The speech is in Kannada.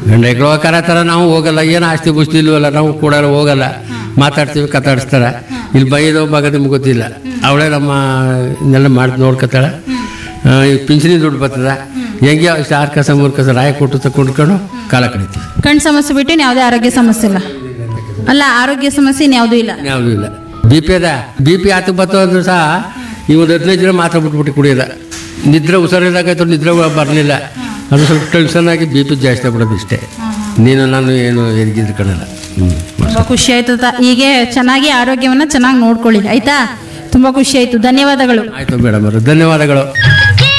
ಗಂಡ ಹೆಗ್ಳು ಕರ ಥರ ನಾವು ಹೋಗಲ್ಲ ಏನು ಆಸ್ತಿ ಬುಸ್ತಿ ಇಲ್ವಲ್ಲ ನಾವು ಕೂಡ ಹೋಗಲ್ಲ ಮಾತಾಡ್ತೀವಿ ಕತಾಡಿಸ್ತಾರ ಇಲ್ಲಿ ಬೈದೋ ಮಗ ನಿಮ್ಗೆ ಗೊತ್ತಿಲ್ಲ ಅವಳೇ ನಮ್ಮ ಇದನ್ನೆಲ್ಲ ಮಾಡಿ ನೋಡ್ಕೊತಾಳೆ ಈ ಪಿಂಚಣಿ ದುಡ್ಡು ಬರ್ತದ ಹೆಂಗೆ ಇಷ್ಟು ಆರು ಕಸ ಮೂರು ಕಸ ರಾಯ ಕೊಟ್ಟು ತಗೊಂಡ್ಕೊಂಡು ಕಾಲ ಕಳಿತೀವಿ ಕಣ್ಣು ಸಮಸ್ಯೆ ಬಿಟ್ಟು ಇನ್ನು ಯಾವುದೇ ಆರೋಗ್ಯ ಸಮಸ್ಯೆ ಇಲ್ಲ ಅಲ್ಲ ಆರೋಗ್ಯ ಸಮಸ್ಯೆ ಇನ್ಯಾವುದೂ ಇಲ್ಲ ಯಾವುದೂ ಇಲ್ಲ ಬಿ ಪಿ ಅದ ಬಿ ಪಿ ಆತಕ್ಕೆ ಬರ್ತೋ ಅಂದ್ರೂ ಸಹ ಈ ಒಂದು ಹದಿನೈದು ದಿನ ಮಾತ್ರ ಬಿಟ್ಬಿಟ್ಟು ಕುಡಿಯೋದ ನಿದ್ರೆ ಹುಷಾರಿಲ್ಲಾಗಾಯ್ತು ನಿದ್ರೆ ಬರಲಿಲ್ಲ ಅದು ಸ್ವಲ್ಪ ಟೆನ್ಷನ್ ಆಗಿ ಬಿ ಪಿ ಜಾಸ್ತಿ ಆಗ್ಬಿಡೋದು ಇಷ್ಟೇ ನೀನು ನಾನು ಏನು ಎದಗಿದ್ರು ಕಣಲ್ಲ ಹ್ಞೂ ತುಂಬ ಖುಷಿ ಆಯ್ತು ತ- ಹೀಗೆ ಚೆನ್ನಾಗಿ ಆರೋಗ್ಯವನ್ನು ಚೆನ್ನಾಗಿ ನೋಡ್ಕೊಳ್ಳಿ ಆಯ್ತಾ ತುಂಬ ಖುಷಿ ಆಯ್ತು ಧನ್ಯವಾದಗಳು ಆಯಿತು ಮೇಡಮ್ ಅವರು ಧನ್ಯವಾದಗಳು